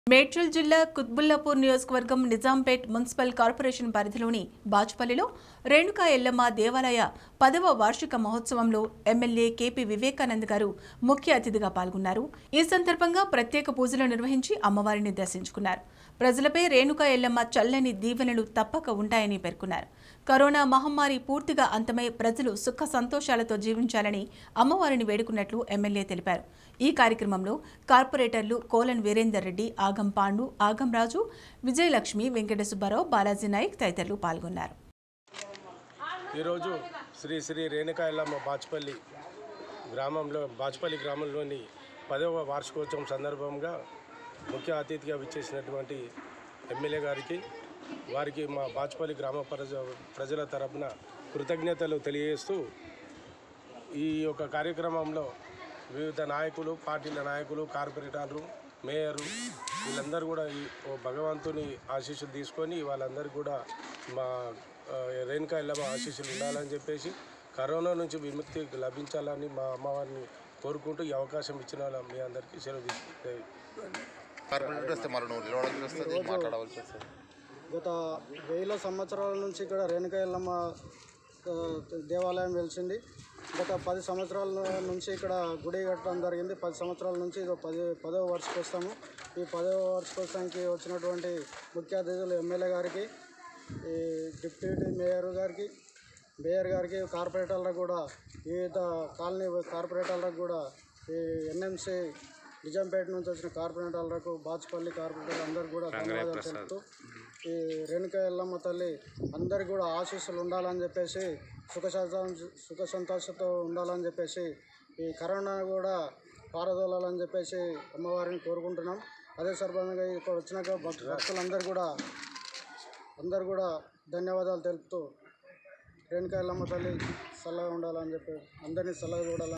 మేడ్చల్ జిల్లా కుత్బుల్లాపూర్ నియోజకవర్గం Nizampet municipal corporation పరిధిలోని బాచుపల్లిలో రేణుకా ఎల్లమ్మ దేవాలయ పదవ వార్షిక మహోత్సవంలో ఎమ్మెల్యే కేపీ వివేకానంద్ గారు ముఖ్య అతిథిగా పాల్గొన్నారు ఈ సందర్భంగా ప్రత్యేక పూజలు నిర్వహించి అమ్మవారిని దర్శించుకున్నారు ప్రజలపై రేణుకా ఎల్లమ్మ చల్లని దీవెనలు తప్పక ఉంటాయని పేర్కొన్నారు కరోనా మహమ్మారి పూర్తిగా అంతమై ప్రజలు సుఖ సంతోషాలతో జీవించాలని అమ్మవారిని వేడుకున్నట్లు ఎమ్మెల్యే తెలిపారు ఈ కార్యక్రమంలో కార్పొరేటర్లు కోలన్ వీరేందర్ రెడ్డి ఆగం పాండు ఆగం రాజు విజయలక్ష్మి వెంకట సుబ్బారావు బాలాజీ నాయక్ తదితరులు పాల్గొన్నారు ఈరోజు శ్రీ శ్రీ రేణుకా ఎల్లమ్మ బాచుపల్లి గ్రామంలో బాచుపల్లి గ్రామంలోని పదవ వార్షికోత్సవం సందర్భంగా ముఖ్య అతిథిగా విచ్చేసినటువంటి ఎమ్మెల్యే గారికి వారికి మా బాచుపల్లి గ్రామ ప్రజ ప్రజల తరపున కృతజ్ఞతలు తెలియజేస్తూ ఈ యొక్క కార్యక్రమంలో వివిధ నాయకులు పార్టీల నాయకులు కార్పొరేటర్లు మేయరు వీళ్ళందరూ కూడా ఈ ఓ భగవంతుని ఆశీస్సులు తీసుకొని వాళ్ళందరూ కూడా మా ఆ, రేణుకా ఎల్లమ్మ ఆశీస్సులు ఉండాలని చెప్పేసి కరోనా నుంచి విముక్తి లభించాలని మా అమ్మవారిని కోరుకుంటూ ఈ అవకాశం ఇచ్చిన వాళ్ళ మీ అందరికీ సెలవు తీసుకుంటాయి కార్పొరేటర్ వస్తే మరి నువ్వు నిలవడానికి వస్తుంది మాట్లాడవలసి వస్తుంది గత వేల సంవత్సరాల నుంచి ఇక్కడ రేణుకా ఎల్లమ్మ ఆ, దేవాలయం వెలిసింది గత పది సంవత్సరాల నుంచి ఇక్కడ గుడి కట్టడం జరిగింది పది సంవత్సరాల నుంచి ఇది పది పదవ వార్షికోత్సవము ఈ పదవ వార్షికోత్సవానికి వచ్చినటువంటి ముఖ్య అతిథులు ఎమ్మెల్యే గారికి ఈ డిప్యూటీ మేయర్ గారికి మేయర్ గారికి కార్పొరేటర్లకు కూడా వివిధ కాలనీ కార్పొరేటర్లకు కూడా ఈ ఎన్ఎంసి నిజాంపేట నుంచి వచ్చిన కార్పొరేటర్లకు బాచుపల్లి కార్పొరేటర్ అందరికి కూడా ధన్యవాదాలు తెలుపుతూ ఈ రేణుక ఎల్లమ్మ తల్లి అందరికి కూడా ఆశీస్సులు ఉండాలని చెప్పేసి సుఖ సంతో- సుఖ సంతోషంతో ఉండాలని చెప్పేసి ఈ కరోనా కూడా పారదోలాలని చెప్పేసి అమ్మవారిని కోరుకుంటున్నాం అదే సందర్భంగా ఇక్కడ వచ్చినాక భక్- భక్తులందరూ కూడా అందరు కూడా ధన్యవాదాలు తెలుపుతూ రేణుకా ఎల్లమ్మ తల్లి చల్లగా ఉండాలని చెప్పి అందరినీ చల్లగా చూడాలని